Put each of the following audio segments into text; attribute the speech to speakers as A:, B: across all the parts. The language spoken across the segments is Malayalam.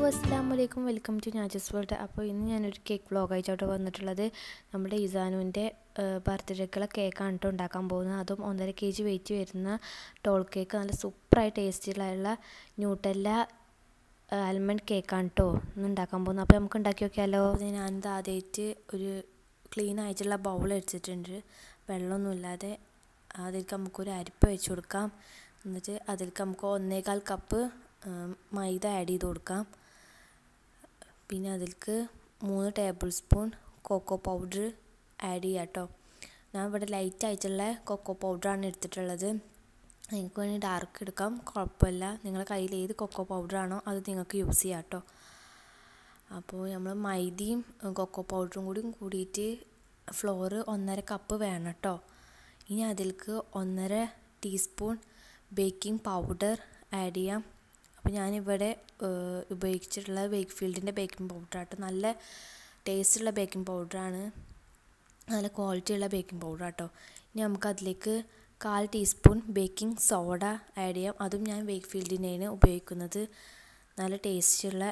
A: അസ്സാം വലൈക്കും വെൽക്കം ടു നാജസ് വേൾഡ് അപ്പോൾ ഇന്ന് ഞാനൊരു കേക്ക് വ്ളോഗായിട്ടോട്ട് വന്നിട്ടുള്ളത് നമ്മുടെ ഇസാനുവിൻ്റെ ബർത്ത്ഡേക്കുള്ള കേക്കാണ് കേട്ടോ ഉണ്ടാക്കാൻ പോകുന്നത് അതും ഒന്നര കെ ജി വെയിറ്റ് വരുന്ന ടോൾ കേക്ക് നല്ല സൂപ്പറായി ടേസ്റ്റിലുള്ള ന്യൂട്ടല്ല ആൽമണ്ട് കേക്കാണ് കേട്ടോ ഇന്ന് ഉണ്ടാക്കാൻ പോകുന്നത് അപ്പോൾ നമുക്ക് ഉണ്ടാക്കി നോക്കിയാലോ ഞാനിത് ആദ്യമായിട്ട് ഒരു ക്ലീൻ ആയിട്ടുള്ള ബൗൾ എടുത്തിട്ടുണ്ട് വെള്ളമൊന്നുമില്ലാതെ അതിലേക്ക് നമുക്കൊരു അരിപ്പ് വെച്ച് കൊടുക്കാം എന്നിട്ട് അതിലേക്ക് നമുക്ക് ഒന്നേകാൽ കപ്പ് മൈദ ആഡ് ചെയ്ത് കൊടുക്കാം പിന്നെ അതിലേക്ക് മൂന്ന് tablespoon cocoa powder add ചെയ്യാം കേട്ടോ ഞാൻ ഇവിടെ ലൈറ്റ് ആയിട്ടുള്ള കൊക്കോ പൗഡറാണ് എടുത്തിട്ടുള്ളത് നിങ്ങൾക്ക് വേണ്ടി ഡാർക്ക് എടുക്കാം കുഴപ്പമില്ല നിങ്ങളുടെ കയ്യിൽ ഏത് കൊക്കോ പൗഡറാണോ അത് നിങ്ങൾക്ക് യൂസ് ചെയ്യാം കേട്ടോ അപ്പോൾ നമ്മൾ മൈദയും കൊക്കോ പൗഡറും കൂടി കൂടിയിട്ട് ഫ്ലോറ് ഒന്നര കപ്പ് വേണം കേട്ടോ ഇനി അതിലേക്ക് ഒന്നര ടീസ്പൂൺ ബേക്കിംഗ് പൗഡർ ആഡ് ചെയ്യാം അപ്പോൾ ഞാനിവിടെ ഉപയോഗിച്ചിട്ടുള്ള വേക്ക് ഫീൽഡിൻ്റെ ബേക്കിംഗ് പൗഡറാട്ടോ നല്ല ടേസ്റ്റുള്ള ബേക്കിംഗ് പൗഡറാണ് നല്ല ക്വാളിറ്റിയുള്ള ബേക്കിംഗ് പൗഡർ കേട്ടോ ഇനി നമുക്ക് അതിലേക്ക് കാൽ ടീസ്പൂൺ ബേക്കിംഗ് സോഡ ആഡ് ചെയ്യാം അതും ഞാൻ വേക്ക് ഫീൽഡിനെയാണ് ഉപയോഗിക്കുന്നത് നല്ല ടേസ്റ്റുള്ള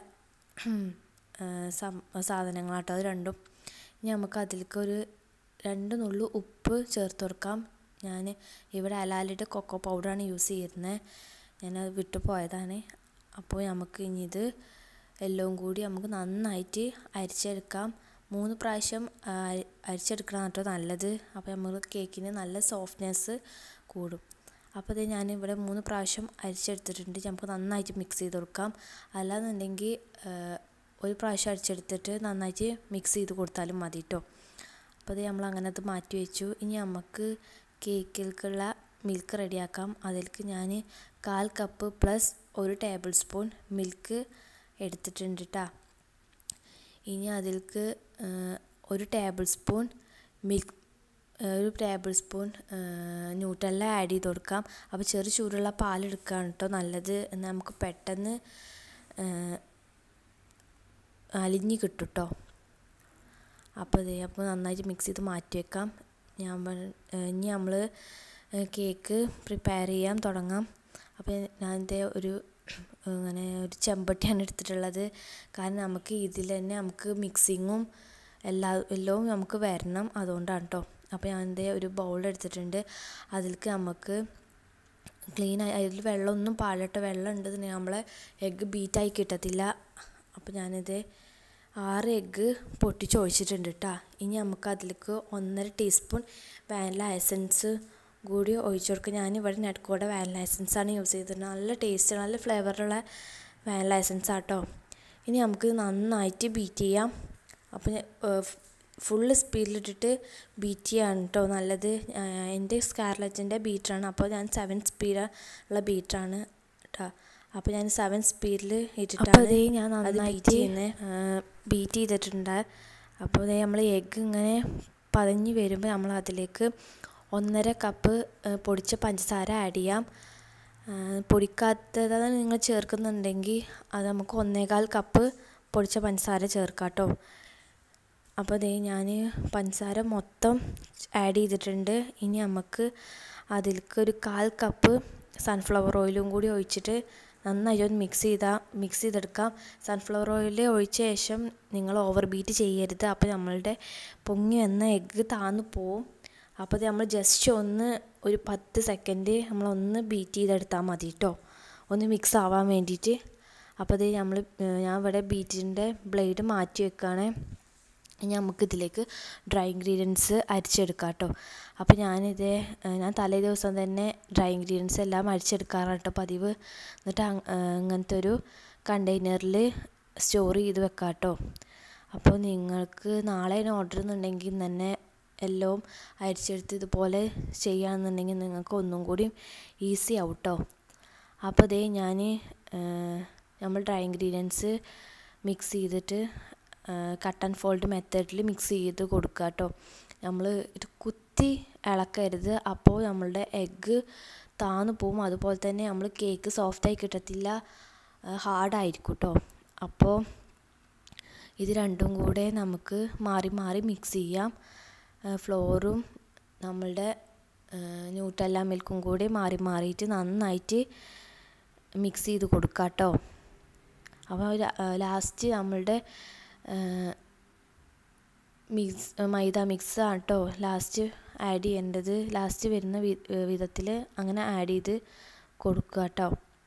A: സാധനങ്ങളാട്ടോ അത് രണ്ടും ഇനി നമുക്ക് അതിലേക്ക് ഒരു രണ്ട് നുള്ളു ഉപ്പ് ചേർത്ത് കൊടുക്കാം ഞാൻ ഇവിടെ അലാലിയുടെ കൊക്കോ പൗഡറാണ് യൂസ് ചെയ്യുന്നത് ഞാനത് വിട്ടു പോയതാണ് അപ്പോൾ നമുക്ക് ഇനി ഇത് എല്ലാം കൂടി നമുക്ക് നന്നായിട്ട് അരിച്ചെടുക്കാം മൂന്ന് പ്രാവശ്യം അരിച്ചെടുക്കണം കേട്ടോ നല്ലത് അപ്പോൾ നമ്മൾ കേക്കിന് നല്ല സോഫ്റ്റ്നെസ് കൂടും അപ്പോൾ ഇത് ഞാൻ ഇവിടെ മൂന്ന് പ്രാവശ്യം അരിച്ചെടുത്തിട്ടുണ്ട് നമുക്ക് നന്നായിട്ട് മിക്സ് ചെയ്ത് കൊടുക്കാം അല്ലാന്നുണ്ടെങ്കിൽ ഒരു പ്രാവശ്യം അരിച്ചെടുത്തിട്ട് നന്നായിട്ട് മിക്സ് ചെയ്ത് കൊടുത്താലും മതി കേട്ടോ അപ്പോൾ ഇത് നമ്മൾ അങ്ങനെ അത് മാറ്റി വെച്ചു ഇനി നമുക്ക് കേക്കിലേക്കുള്ള മിൽക്ക് റെഡിയാക്കാം അതിലേക്ക് ഞാൻ കാൽ കപ്പ് പ്ലസ് ഒരു ടേബിൾ സ്പൂൺ മിൽക്ക് എടുത്തിട്ടുണ്ട് കേട്ടോ ഇനി അതിലേക്ക് ഒരു ടേബിൾ സ്പൂൺ മിൽക്ക് ഒരു ടേബിൾ സ്പൂൺ ന്യൂട്ടെല്ല ആഡ് ചെയ്ത് കൊടുക്കാം അപ്പോൾ ചെറു ചൂടുള്ള പാലെടുക്കുകയാണ് കേട്ടോ നല്ലത് എന്നാൽ നമുക്ക് പെട്ടെന്ന് അലിഞ്ഞ് കിട്ടും കേട്ടോ അപ്പോൾ ഇതേ അപ്പോൾ നന്നായിട്ട് മിക്സ് ചെയ്ത് മാറ്റി വെക്കാം ഞാൻ ഇനി നമ്മൾ കേക്ക് പ്രിപ്പയർ ചെയ്യാൻ തുടങ്ങാം അപ്പോൾ ഞാൻ ഇതിൻ്റെ ഒരു അങ്ങനെ ഒരു ചെമ്പട്ടിയാണ് എടുത്തിട്ടുള്ളത് കാരണം നമുക്ക് ഇതിൽ തന്നെ നമുക്ക് മിക്സിങ്ങും എല്ലാ എല്ലാം നമുക്ക് വരണം അതുകൊണ്ടാണ് കേട്ടോ അപ്പോൾ ഞാൻ ഇതിൻ്റെ ഒരു ബൗൾ എടുത്തിട്ടുണ്ട് അതിലേക്ക് നമുക്ക് ക്ലീൻ ആയി അതിൽ വെള്ളമൊന്നും പാടില്ല വെള്ളം ഉണ്ടെന്നുണ്ടെങ്കിൽ നമ്മളെ എഗ്ഗ് ബീറ്റായി കിട്ടത്തില്ല അപ്പോൾ ഞാനിത് ആറ് എഗ്ഗ് പൊട്ടിച്ചൊഴിച്ചിട്ടുണ്ട് കേട്ടോ ഇനി നമുക്ക് അതിലേക്ക് ഒന്നര ടീസ്പൂൺ വാനില എസൻസ് കൂടി ഒഴിച്ചു കൊടുക്കുക ഞാനിവിടെ നെറ്റ്കോടെ വാനില എസൻസ് ആണ് യൂസ് ചെയ്തിട്ടുണ്ട് നല്ല ടേസ്റ്റ് നല്ല ഫ്ലേവറുള്ള വാനില എസൻസ് ആട്ടോ ഇനി നമുക്ക് നന്നായിട്ട് ബീറ്റ് ചെയ്യാം അപ്പോൾ ഫുള്ള് സ്പീഡിലിട്ടിട്ട് ബീറ്റ് ചെയ്യാണ് കേട്ടോ നല്ലത് എൻ്റെ സ്കാർലറ്റിൻ്റെ ബീറ്ററാണ് അപ്പോൾ ഞാൻ സെവൻ സ്പീഡുള്ള ബീറ്ററാണ് കേട്ടോ അപ്പോൾ ഞാൻ സെവൻ സ്പീഡിൽ ഇട്ടിട്ടാണ് ഞാൻ നന്നായിട്ട് ബീറ്റ് ചെയ്തിട്ടുണ്ട് അപ്പോൾ അതേ നമ്മൾ എഗ്ഗ് ഇങ്ങനെ പതഞ്ഞ് വരുമ്പോൾ നമ്മൾ അതിലേക്ക് ഒന്നര കപ്പ് പൊടിച്ച പഞ്ചസാര ആഡ് ചെയ്യാം പൊടിക്കാത്തതാണ് നിങ്ങൾ ചേർക്കുന്നുണ്ടെങ്കിൽ അത് നമുക്ക് ഒന്നേകാൽ കപ്പ് പൊടിച്ച പഞ്ചസാര ചേർക്കാം കേട്ടോ അപ്പോൾ അതേ ഞാൻ പഞ്ചസാര മൊത്തം ആഡ് ചെയ്തിട്ടുണ്ട് ഇനി നമുക്ക് അതിലേക്ക് ഒരു കാൽ കപ്പ് സൺഫ്ലവർ ഓയിലും കൂടി ഒഴിച്ചിട്ട് നന്നായി ഒന്ന് മിക്സ് ചെയ്താൽ മിക്സ് ചെയ്തെടുക്കാം സൺഫ്ലവർ ഓയിൽ ഒഴിച്ച ശേഷം നിങ്ങൾ ഓവർ ബീറ്റ് ചെയ്യരുത് അപ്പോൾ നമ്മളുടെ പൊങ്ങി വന്ന എഗ്ഗ് താന്നു പോവും അപ്പോൾ അത് നമ്മൾ ജസ്റ്റ് ഒന്ന് ഒരു പത്ത് സെക്കൻഡ് നമ്മളൊന്ന് ബീറ്റ് ചെയ്തെടുത്താൽ മതി കേട്ടോ ഒന്ന് മിക്സ് ആവാൻ വേണ്ടിയിട്ട് അപ്പോൾ അത് നമ്മൾ ഞാൻ ഇവിടെ ബീറ്റിൻ്റെ ബ്ലേഡ് മാറ്റി വെക്കുകയാണ് ഇനി നമുക്ക് ഇതിലേക്ക് ഡ്രൈ ഇൻഗ്രീഡിയൻസ് അരിച്ചെടുക്കാം കേട്ടോ അപ്പോൾ ഞാനിത് ഞാൻ തലേ ദിവസം തന്നെ ഡ്രൈ ഇൻഗ്രീഡിയൻസ് എല്ലാം അരിച്ചെടുക്കാറാണ് കേട്ടോ പതിവ് എന്നിട്ട് അങ്ങനത്തെ ഒരു കണ്ടെയ്നറിൽ സ്റ്റോർ ചെയ്ത് വെക്കാം കേട്ടോ അപ്പോൾ നിങ്ങൾക്ക് നാളെ ഓർഡർ എന്നുണ്ടെങ്കിൽ തന്നെ എല്ലാം അരിച്ചെടുത്ത് ഇതുപോലെ ചെയ്യുകയാണെന്നുണ്ടെങ്കിൽ നിങ്ങൾക്ക് ഒന്നും കൂടി ഈസി ആവും കേട്ടോ അപ്പോൾ അതേ ഞാൻ നമ്മൾ ഡ്രൈ ഇൻഗ്രീഡിയൻസ് മിക്സ് ചെയ്തിട്ട് കട്ട് ആൻഡ് ഫോൾഡ് മെത്തേഡിൽ മിക്സ് ചെയ്ത് കൊടുക്കുക കേട്ടോ നമ്മൾ ഇത് കുത്തി ഇളക്കരുത് അപ്പോൾ നമ്മളുടെ എഗ്ഗ് താന്നു പോവും അതുപോലെ തന്നെ നമ്മൾ കേക്ക് സോഫ്റ്റായി കിട്ടത്തില്ല ഹാർഡായിരിക്കും കേട്ടോ അപ്പോൾ ഇത് രണ്ടും കൂടെ നമുക്ക് മാറി മാറി മിക്സ് ചെയ്യാം ഫ്ലോറും നമ്മളുടെ ന്യൂട്ടെല്ല മിൽക്കും കൂടി മാറി മാറിയിട്ട് നന്നായിട്ട് മിക്സ് ചെയ്ത് കൊടുക്കാം കേട്ടോ അപ്പോൾ ലാസ്റ്റ് നമ്മളുടെ മിക്സ് മൈദ മിക്സ് ആണ് കേട്ടോ ലാസ്റ്റ് ആഡ് ചെയ്യേണ്ടത് ലാസ്റ്റ് വരുന്ന വിധത്തിൽ അങ്ങനെ ആഡ് ചെയ്ത് കൊടുക്കുക കേട്ടോ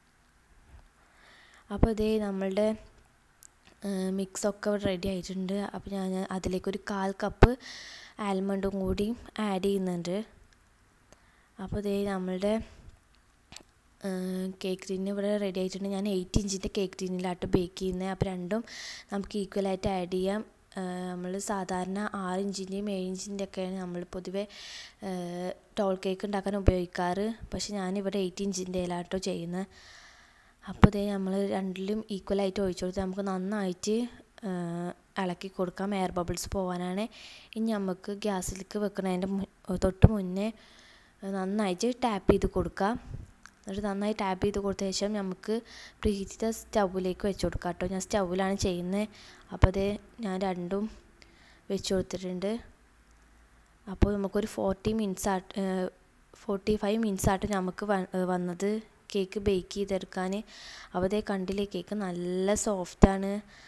A: അപ്പോൾ ഇതേ നമ്മളുടെ മിക്സൊക്കെ റെഡി ആയിട്ടുണ്ട് അപ്പോൾ ഞാൻ അതിലേക്ക് ഒരു കാൽ കപ്പ് ആൽമണ്ടും കൂടി ആഡ് ചെയ്യുന്നുണ്ട് അപ്പോൾ ഇതേ നമ്മളുടെ കേക്ക് ടീന് ഇവിടെ റെഡി ആയിട്ടുണ്ട് ഞാൻ എയ്റ്റ് ഇഞ്ചിൻ്റെ കേക്ക് ടീനിലാട്ട് ബേക്ക് ചെയ്യുന്നത് അപ്പോൾ രണ്ടും നമുക്ക് ഈക്വലായിട്ട് ആഡ് ചെയ്യാം നമ്മൾ സാധാരണ ആറ് ഇഞ്ചിൻ്റെയും ഏഴ് ഇഞ്ചിൻ്റെ ഒക്കെയാണ് നമ്മൾ പൊതുവെ ടോൾ കേക്ക് ഉണ്ടാക്കാൻ ഉപയോഗിക്കാറ് പക്ഷെ ഞാനിവിടെ എയ്റ്റ് ഇഞ്ചിൻ്റെ ഇലാട്ടോ ചെയ്യുന്നത് അപ്പോൾ ഇതേ നമ്മൾ രണ്ടിലും ഈക്വലായിട്ട് ഒഴിച്ചു കൊടുത്ത് നമുക്ക് നന്നായിട്ട് ഇളക്കി കൊടുക്കാം എയർ ബബിൾസ് പോകാനാണ് ഇനി നമുക്ക് ഗ്യാസിലേക്ക് വെക്കുന്നതിൻ്റെ തൊട്ട് മുന്നേ നന്നായിട്ട് ടാപ്പ് ചെയ്ത് കൊടുക്കാം എന്നിട്ട് നന്നായി ടാപ്പ് ചെയ്ത് കൊടുത്ത ശേഷം നമുക്ക് പ്രീഹിച്ച സ്റ്റൗവിലേക്ക് വെച്ച് കൊടുക്കാം കേട്ടോ ഞാൻ സ്റ്റൗവിലാണ് ചെയ്യുന്നത് അപ്പോൾ അത് ഞാൻ രണ്ടും വെച്ച് കൊടുത്തിട്ടുണ്ട് അപ്പോൾ നമുക്കൊരു forty minutes at forty five minutes ആയിട്ട് നമുക്ക് വന്നത് കേക്ക് ബേക്ക് ചെയ്തെടുക്കാൻ അപ്പോൾ അതേ കണ്ടില്ലേ കേക്ക് നല്ല സോഫ്റ്റാണ്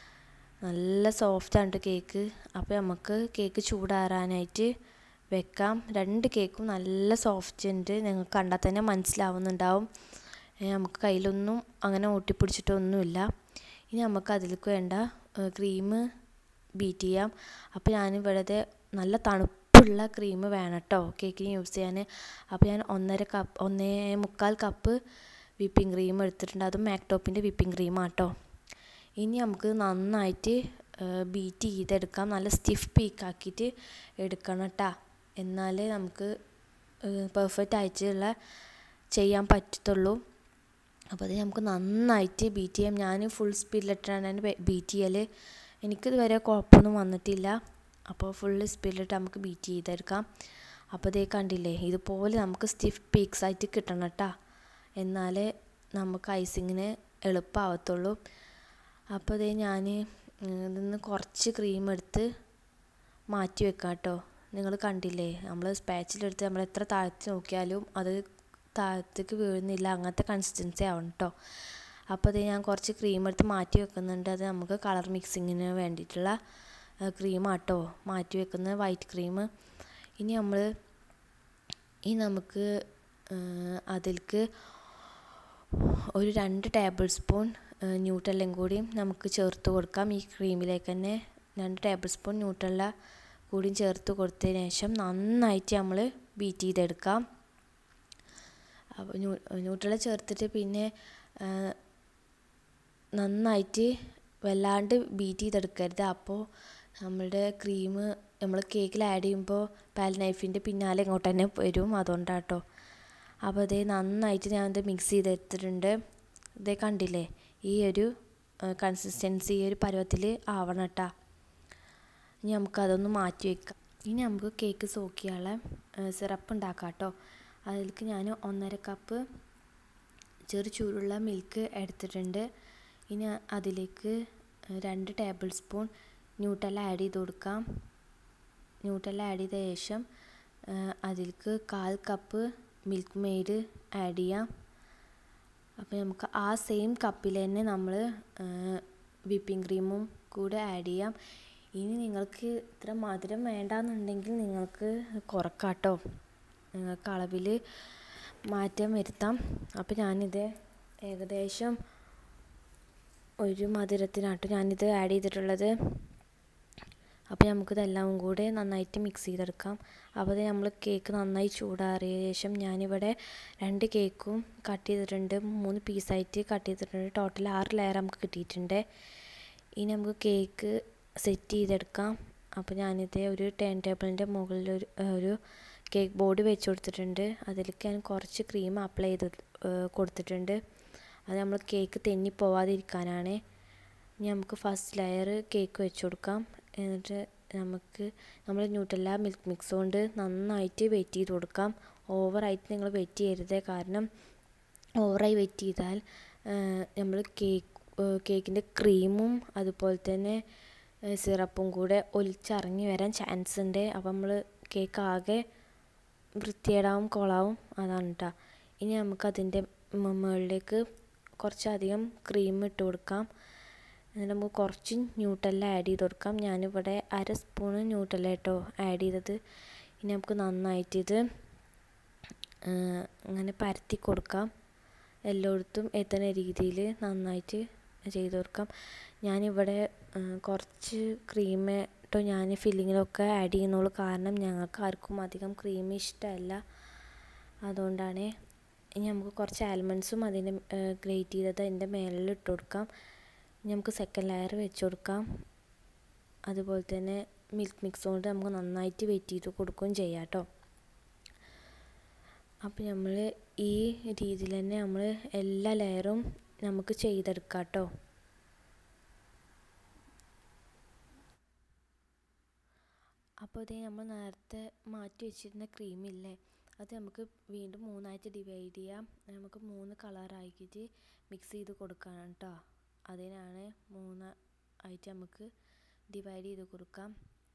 A: നല്ല സോഫ്റ്റാണ് കേക്ക് അപ്പോൾ നമുക്ക് കേക്ക് ചൂടാറാനായിട്ട് വെക്കാം രണ്ട് കേക്കും നല്ല സോഫ്റ്റ് ഉണ്ട് നിങ്ങൾക്ക് കണ്ടാൽ തന്നെ മനസ്സിലാവുന്നുണ്ടാവും നമുക്ക് കയ്യിലൊന്നും അങ്ങനെ ഒട്ടിപ്പിടിച്ചിട്ടൊന്നുമില്ല ഇനി നമുക്ക് അതിലേക്ക് വേണ്ട ക്രീം ബീറ്റ് ചെയ്യാം അപ്പോൾ ഞാനിവിടെ നല്ല തണുപ്പുള്ള ക്രീം വേണം കേട്ടോ കേക്കിന് യൂസ് ചെയ്യാൻ അപ്പോൾ ഞാൻ ഒന്നര കപ്പ് ഒന്നേ മുക്കാൽ കപ്പ് വിപ്പിംഗ് ക്രീം എടുത്തിട്ടുണ്ട് അതും മാക്ടോപ്പിൻ്റെ വിപ്പിംഗ് ക്രീമാണ് കേട്ടോ ഇനി നമുക്ക് നന്നായിട്ട് ബീറ്റ് ചെയ്തെടുക്കാം നല്ല സ്റ്റിഫ് പീക്കാക്കിയിട്ട് എടുക്കണം കേട്ടോ എന്നാലേ നമുക്ക് പെർഫെക്റ്റ് ആയിട്ടുള്ള ചെയ്യാൻ പറ്റത്തുള്ളൂ അപ്പോൾ അത് നമുക്ക് നന്നായിട്ട് ബീറ്റ് ചെയ്യാം ഞാൻ ഫുൾ സ്പീഡിലിട്ടാണ് ബീറ്റ് ചെയ്യൽ എനിക്കിതുവരെ കുഴപ്പമൊന്നും വന്നിട്ടില്ല അപ്പോൾ ഫുള്ള് സ്പീഡിലിട്ട് നമുക്ക് ബീറ്റ് ചെയ്തെടുക്കാം അപ്പോൾ ഇതേ കണ്ടില്ലേ ഇതുപോലെ നമുക്ക് സ്റ്റിഫ് പീക്സ് ആയിട്ട് കിട്ടണം കേട്ടോ എന്നാലേ നമുക്ക് ഐസിങ്ങിന് എളുപ്പമാവത്തുള്ളൂ അപ്പോൾ ഇതേ ഞാൻ ഇതിന്ന് കുറച്ച് ക്രീം എടുത്ത് മാറ്റി വെക്കാം കേട്ടോ നിങ്ങൾ കണ്ടില്ലേ നമ്മൾ സ്പാച്ചിലെടുത്ത് നമ്മൾ എത്ര താഴ്ത്തി നോക്കിയാലും അത് താഴത്തേക്ക് വീഴുന്നില്ല അങ്ങനത്തെ കൺസിസ്റ്റൻസി ആവണം കേട്ടോ അപ്പോൾ അത് ഞാൻ കുറച്ച് ക്രീം എടുത്ത് മാറ്റി വെക്കുന്നുണ്ട് അത് നമുക്ക് കളർ മിക്സിങ്ങിന് വേണ്ടിയിട്ടുള്ള ക്രീമാട്ടോ മാറ്റി വെക്കുന്നത് വൈറ്റ് ക്രീം ഇനി നമ്മൾ ഇനി നമുക്ക് അതിലേക്ക് ഒരു രണ്ട് ടേബിൾ സ്പൂൺ ന്യൂട്ടെല്ലാം കൂടി നമുക്ക് ചേർത്ത് കൊടുക്കാം ഈ ക്രീമിലേക്ക് തന്നെ രണ്ട് ടേബിൾ സ്പൂൺ ന്യൂട്ടെല്ല കൂടിയും ചേർത്ത് കൊടുത്തതിന് ശേഷം നന്നായിട്ട് നമ്മൾ ബീറ്റ് ചെയ്തെടുക്കാം അപ്പോൾ ന്യൂട്രല ചേർത്തിട്ട് പിന്നെ നന്നായിട്ട് വല്ലാണ്ട് ബീറ്റ് ചെയ്തെടുക്കരുത് അപ്പോൾ നമ്മളുടെ ക്രീം നമ്മൾ കേക്കിൽ ആഡ് ചെയ്യുമ്പോൾ പാൽ നൈഫിൻ്റെ പിന്നാലെ ഇങ്ങോട്ട് തന്നെ വരും അതുകൊണ്ടാണ് കേട്ടോ അപ്പോൾ അതേ നന്നായിട്ട് ഞാൻ ഇത് മിക്സ് ചെയ്തെടുത്തിട്ടുണ്ട് ഇതേ കണ്ടില്ലേ ഈ ഒരു കൺസിസ്റ്റൻസി ഈ ഒരു പരുവത്തിൽ ആവണം കേട്ടോ ഇനി നമുക്കതൊന്ന് മാറ്റി വെക്കാം ഇനി നമുക്ക് കേക്ക് സോക്കിയാളെ സിറപ്പ് ഉണ്ടാക്കാം കേട്ടോ അതിലേക്ക് ഞാൻ ഒന്നര കപ്പ് ചെറു ചൂടുള്ള മിൽക്ക് എടുത്തിട്ടുണ്ട് ഇനി അതിലേക്ക് രണ്ട് ടേബിൾ സ്പൂൺ ന്യൂട്ടല്ല ആഡ് ചെയ്ത് കൊടുക്കാം ന്യൂട്ടല്ല ആഡ് ചെയ്ത ശേഷം അതിലേക്ക് കാൽ കപ്പ് മിൽക്ക് മെയ്ഡ് ആഡ് ചെയ്യാം അപ്പോൾ നമുക്ക് ആ സെയിം കപ്പിൽ തന്നെ നമ്മൾ വിപ്പിംഗ് ക്രീമും കൂടെ ആഡ് ചെയ്യാം ഇനി നിങ്ങൾക്ക് ഇത്ര മധുരം വേണ്ടാന്നുണ്ടെങ്കിൽ നിങ്ങൾക്ക് കുറക്കാട്ടോ നിങ്ങൾക്ക് അളവിൽ മാറ്റം വരുത്താം അപ്പോൾ ഞാനിത് ഏകദേശം ഒരു മധുരത്തിനാട്ടോ ഞാനിത് ആഡ് ചെയ്തിട്ടുള്ളത് അപ്പോൾ നമുക്കിതെല്ലാം കൂടെ നന്നായിട്ട് മിക്സ് ചെയ്തെടുക്കാം അപ്പോൾ നമ്മൾ കേക്ക് നന്നായി ചൂടാറിയ ശേഷം ഞാനിവിടെ രണ്ട് കേക്കും കട്ട് ചെയ്തിട്ടുണ്ട് മൂന്ന് പീസായിട്ട് കട്ട് ചെയ്തിട്ടുണ്ട് ടോട്ടൽ ആറ് ലെയർ നമുക്ക് കിട്ടിയിട്ടുണ്ട് ഇനി നമുക്ക് കേക്ക് സെറ്റ് ചെയ്തെടുക്കാം അപ്പോൾ ഞാനിത് ഒരു ടേൺ ടേബിളിൻ്റെ മുകളിൽ ഒരു ഒരു കേക്ക് ബോർഡ് വെച്ച് കൊടുത്തിട്ടുണ്ട് അതിലേക്ക് ഞാൻ കുറച്ച് ക്രീം അപ്ലൈ ചെയ്ത് കൊടുത്തിട്ടുണ്ട് അത് നമ്മൾ കേക്ക് തെന്നി പോവാതിരിക്കാനാണ് ഇനി നമുക്ക് ഫസ്റ്റ് ലെയർ കേക്ക് വെച്ച് കൊടുക്കാം എന്നിട്ട് നമുക്ക് നമ്മൾ ന്യൂട്രല്ല മിൽക്ക് മിക്സ് കൊണ്ട് നന്നായിട്ട് വെയിറ്റ് ചെയ്ത് കൊടുക്കാം ഓവറായിട്ട് നിങ്ങൾ വെയിറ്റ് ചെയ്യരുത് കാരണം ഓവറായി വെയിറ്റ് ചെയ്താൽ നമ്മൾ കേക്ക് കേക്കിൻ്റെ ക്രീമും അതുപോലെ തന്നെ സിറപ്പും കൂടെ ഒലിച്ചിറങ്ങി വരാൻ ചാൻസ് ഉണ്ട് അപ്പോൾ നമ്മൾ കേക്ക് ആകെ വൃത്തിയേടാവും കൊളാവും അതാണ് കേട്ടോ ഇനി നമുക്കതിൻ്റെ മുകളിലേക്ക് കുറച്ചധികം ക്രീം ഇട്ട് കൊടുക്കാം എന്നിട്ട് നമുക്ക് കുറച്ച് ന്യൂട്ടെല്ല ആഡ് ചെയ്ത് കൊടുക്കാം ഞാനിവിടെ അര സ്പൂണ് ന്യൂട്ടെല്ല കേട്ടോ ആഡ് ചെയ്തത് ഇനി നമുക്ക് നന്നായിട്ട് ഇത് അങ്ങനെ പരത്തി കൊടുക്കാം എല്ലായിടത്തും എത്തുന്ന രീതിയിൽ നന്നായിട്ട് ചെയ്ത് കൊടുക്കാം ഞാനിവിടെ കുറച്ച് ക്രീം കേട്ടോ ഞാൻ ഫില്ലിങ്ങിലൊക്കെ ആഡ് ചെയ്യുന്നുള്ളൂ കാരണം ഞങ്ങൾക്ക് ആർക്കും അധികം ക്രീം ഇഷ്ടമല്ല അതുകൊണ്ടാണ് ഇനി നമുക്ക് കുറച്ച് ആൽമണ്ട്സും അതിൻ്റെ ഗ്രേറ്റ് ചെയ്തത് അതിൻ്റെ മേളിൽ ഇട്ട് കൊടുക്കാം ഇനി നമുക്ക് സെക്കൻഡ് ലെയർ വെച്ച് കൊടുക്കാം അതുപോലെ തന്നെ മിൽക്ക് മിക്സ് കൊണ്ട് നമുക്ക് നന്നായിട്ട് വെയിറ്റ് ചെയ്ത് കൊടുക്കുകയും ചെയ്യാം കേട്ടോ അപ്പോൾ നമ്മൾ ഈ രീതിയിൽ തന്നെ നമ്മൾ എല്ലാ ലെയറും നമുക്ക് ചെയ്തെടുക്കാം കേട്ടോ അപ്പോൾ ഇതേ നമ്മൾ നേരത്തെ മാറ്റി വെച്ചിരുന്ന ക്രീമില്ലേ അത് നമുക്ക് വീണ്ടും മൂന്നായിട്ട് ഡിവൈഡ് ചെയ്യാം നമുക്ക് മൂന്ന് കളറാക്കിയിട്ട് മിക്സ് ചെയ്ത് കൊടുക്കണം കേട്ടോ അതിനാണ് മൂന്ന് ആയിട്ട് നമുക്ക് ഡിവൈഡ് ചെയ്ത് കൊടുക്കാം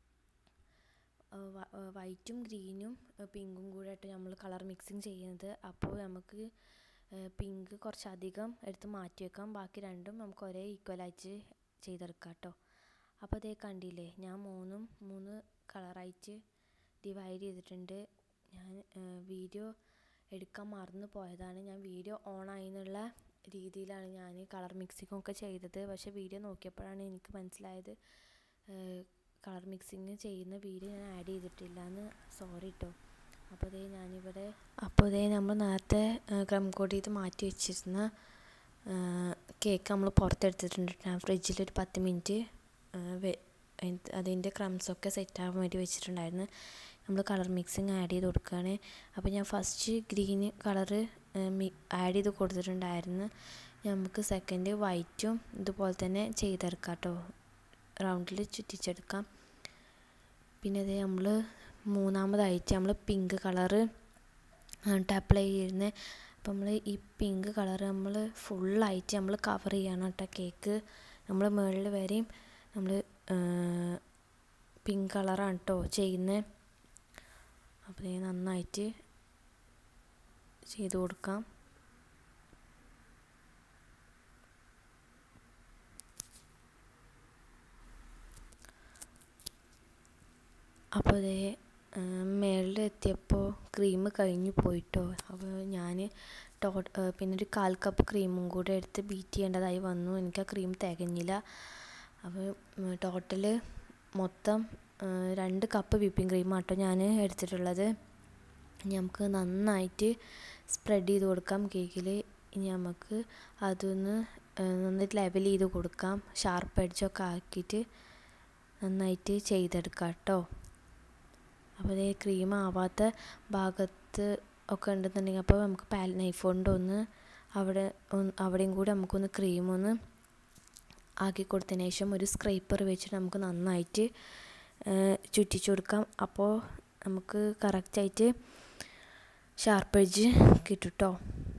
A: വൈറ്റും ഗ്രീനും പിങ്കും കൂടെ ആയിട്ട് നമ്മൾ കളർ മിക്സിങ് ചെയ്യുന്നത് അപ്പോൾ നമുക്ക് പിങ്ക് കുറച്ചധികം എടുത്ത് മാറ്റി വെക്കാം ബാക്കി രണ്ടും നമുക്ക് ഒരേ ഈക്വലായിട്ട് ചെയ്തെടുക്കാം കേട്ടോ അപ്പോൾ അതേ കണ്ടില്ലേ ഞാൻ മൂന്നും മൂന്ന് കളറായിട്ട് ഡിവൈഡ് ചെയ്തിട്ടുണ്ട് ഞാൻ വീഡിയോ എടുക്കാൻ മറന്നു പോയതാണ് ഞാൻ വീഡിയോ ഓൺ ആയി എന്നുള്ള രീതിയിലാണ് ഞാൻ കളർ മിക്സിംഗ് ഒക്കെ ചെയ്തത് പക്ഷേ വീഡിയോ നോക്കിയപ്പോഴാണ് എനിക്ക് മനസ്സിലായത് കളർ മിക്സിങ് ചെയ്യുന്ന വീഡിയോ ഞാൻ ആഡ് ചെയ്തിട്ടില്ല എന്ന് സോറി കേട്ടോ അപ്പോൾ ഇതേ ഞാനിവിടെ അപ്പോൾ ഇതേ നമ്മൾ നേരത്തെ ക്രം കോഡ് ചെയ്ത് മാറ്റി വെച്ചിരുന്ന കേക്ക് നമ്മൾ പുറത്തെടുത്തിട്ടുണ്ട് ഞാൻ ഫ്രിഡ്ജിൽ ഒരു പത്ത് മിനിറ്റ് അതിൻ്റെ ക്രംസൊക്കെ സെറ്റ് ആവാൻ വേണ്ടി വെച്ചിട്ടുണ്ടായിരുന്നു നമ്മൾ കളർ മിക്സിങ് ആഡ് ചെയ്ത് കൊടുക്കുകയാണ് അപ്പോൾ ഞാൻ ഫസ്റ്റ് ഗ്രീൻ കളറ് ആഡ് ചെയ്ത് കൊടുത്തിട്ടുണ്ടായിരുന്നു നമുക്ക് സെക്കൻഡ് വൈറ്റും ഇതുപോലെ തന്നെ ചെയ്തെടുക്കാം കേട്ടോ റൗണ്ടിൽ ചുറ്റിച്ചെടുക്കാം പിന്നെ ഇത് നമ്മൾ മൂന്നാമതായിട്ട് നമ്മൾ പിങ്ക് കളറ് അപ്ലൈ ചെയ്യുന്നത് അപ്പോൾ നമ്മൾ ഈ പിങ്ക് കളർ നമ്മൾ ഫുള്ളായിട്ട് നമ്മൾ കവർ ചെയ്യണം കേട്ടോ കേക്ക് നമ്മൾ മുകളിൽ വരെയും നമ്മൾ പിങ്ക് കളറാണ് കേട്ടോ ചെയ്യുന്നത് അപ്പോൾ നന്നായിട്ട് ചെയ്ത് കൊടുക്കാം അപ്പോൾ അതേ മേളിൽ എത്തിയപ്പോൾ ക്രീം കഴിഞ്ഞു പോയിട്ടോ അപ്പോൾ ഞാൻ ടോ പിന്നെ ഒരു കാൽ കപ്പ് ക്രീമും കൂടെ എടുത്ത് ബീറ്റ് ചെയ്യേണ്ടതായി വന്നു എനിക്ക് ആ ക്രീം തികഞ്ഞില്ല അപ്പോൾ ടോട്ടൽ മൊത്തം രണ്ട് കപ്പ് വിപ്പിംഗ് ക്രീം ആട്ടോ ഞാൻ എടുത്തിട്ടുള്ളത് ഇനി നമുക്ക് നന്നായിട്ട് സ്പ്രെഡ് ചെയ്ത് കൊടുക്കാം കേക്കിൽ ഇനി നമുക്ക് അതൊന്ന് നന്നായിട്ട് ലെവൽ ചെയ്ത് കൊടുക്കാം ഷാർപ്പ് എഡ്ജൊക്കെ ആക്കിയിട്ട് നന്നായിട്ട് ചെയ്തെടുക്കാം കേട്ടോ അപ്പോൾ അതേ ക്രീം ആവാത്ത ഭാഗത്ത് ഒക്കെ ഉണ്ടെന്നുണ്ടെങ്കിൽ അപ്പോൾ നമുക്ക് പാൽ നൈഫ് കൊണ്ട് ഒന്ന് അവിടെ അവിടെയും കൂടി നമുക്കൊന്ന് ക്രീം ഒന്ന് ആക്കി കൊടുത്തതിന് ശേഷം ഒരു സ്ക്രൈപ്പർ വെച്ചിട്ട് നമുക്ക് നന്നായിട്ട് ചുറ്റിച്ചു കൊടുക്കാം അപ്പോൾ നമുക്ക് കറക്റ്റായിട്ട് ഷാർപ്പ് എഡ്ജ് കിട്ടും കേട്ടോ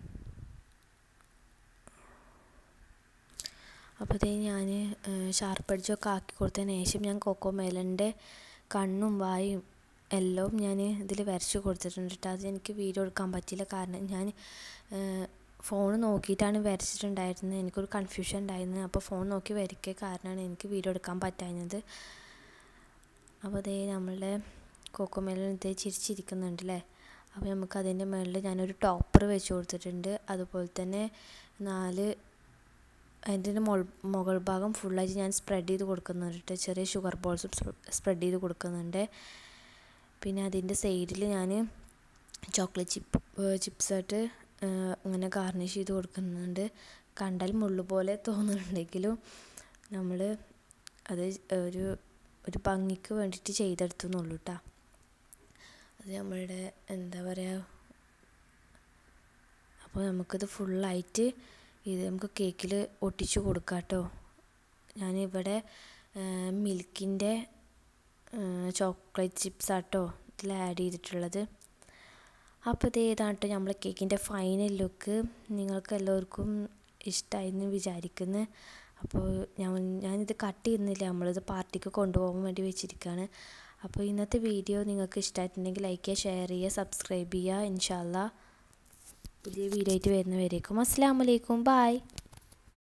A: അപ്പോൾ ഇതേ ഞാൻ ഷാർപ്പ് എഡ്ജൊക്കെ ആക്കി കൊടുത്തതിന് ശേഷം ഞാൻ കൊക്കോ മേലൻ്റെ കണ്ണും വായും എല്ലാം ഞാൻ ഇതിൽ വരച്ച് കൊടുത്തിട്ടുണ്ട് കേട്ടോ അത് എനിക്ക് വീഡിയോ എടുക്കാൻ പറ്റിയില്ല കാരണം ഞാൻ ഫോൺ നോക്കിയിട്ടാണ് വരച്ചിട്ടുണ്ടായിരുന്നത് എനിക്കൊരു കൺഫ്യൂഷൻ ഉണ്ടായിരുന്നു അപ്പോൾ ഫോൺ നോക്കി വരയ്ക്കുക കാരണമാണ് എനിക്ക് വീഡിയോ എടുക്കാൻ പറ്റാഞ്ഞത് അപ്പോൾ അതേ നമ്മളുടെ കോക്കോമേലിൽ ഇതേ ചിരിച്ചിരിക്കുന്നുണ്ട് അല്ലേ അപ്പോൾ നമുക്ക് അതിൻ്റെ മുകളിൽ ഞാനൊരു ടോപ്പർ വെച്ച് കൊടുത്തിട്ടുണ്ട് അതുപോലെ തന്നെ നാല് അതിൻ്റെ മുകൾ മുകൾ ഭാഗം ഫുള്ളായിട്ട് ഞാൻ സ്പ്രെഡ് ചെയ്ത് കൊടുക്കുന്നുണ്ട് ചെറിയ ഷുഗർ ബോൾസും സ്പ്രെഡ് ചെയ്ത് കൊടുക്കുന്നുണ്ട് പിന്നെ അതിൻ്റെ സൈഡിൽ ഞാൻ ചോക്ലേറ്റ് ചിപ്പ് ചിപ്സായിട്ട് ഇങ്ങനെ ഗാർണിഷ് ചെയ്ത് കൊടുക്കുന്നുണ്ട് കണ്ടാൽ മുള്ളു പോലെ തോന്നുന്നുണ്ടെങ്കിലും നമ്മൾ അത് ഒരു ഒരു ഭംഗിക്ക് വേണ്ടിയിട്ട് ചെയ്തെടുത്തു എന്നുള്ളൂ കേട്ടോ അത് നമ്മളുടെ എന്താ പറയുക അപ്പോൾ നമുക്കിത് ഫുള്ളായിട്ട് ഇത് നമുക്ക് കേക്കിൽ ഒട്ടിച്ചു കൊടുക്കാം കേട്ടോ ഞാനിവിടെ മിൽക്കിൻ്റെ ചോക്ലേറ്റ് ചിപ്സ് ആട്ടോ ഇതിൽ ആഡ് ചെയ്തിട്ടുള്ളത് അപ്പോൾ ഇത് ഏതാണ്ട് നമ്മളെ കേക്കിൻ്റെ ഫൈനൽ ലുക്ക് നിങ്ങൾക്ക് എല്ലാവർക്കും ഇഷ്ടമായെന്ന് വിചാരിക്കുന്നു അപ്പോൾ ഞാൻ ഞാനിത് കട്ട് ചെയ്യുന്നില്ല നമ്മളിത് പാർട്ടിക്ക് കൊണ്ടുപോകാൻ വേണ്ടി വെച്ചിരിക്കുകയാണ് അപ്പോൾ ഇന്നത്തെ വീഡിയോ നിങ്ങൾക്ക് ഇഷ്ടമായിട്ടുണ്ടെങ്കിൽ ലൈക്ക് ചെയ്യുക ഷെയർ ചെയ്യുക സബ്സ്ക്രൈബ് ചെയ്യുക ഇൻഷാല്ല പുതിയ വീഡിയോ ആയിട്ട് വരുന്നവരേക്കും അസ്സാം വലൈക്കും ബായ്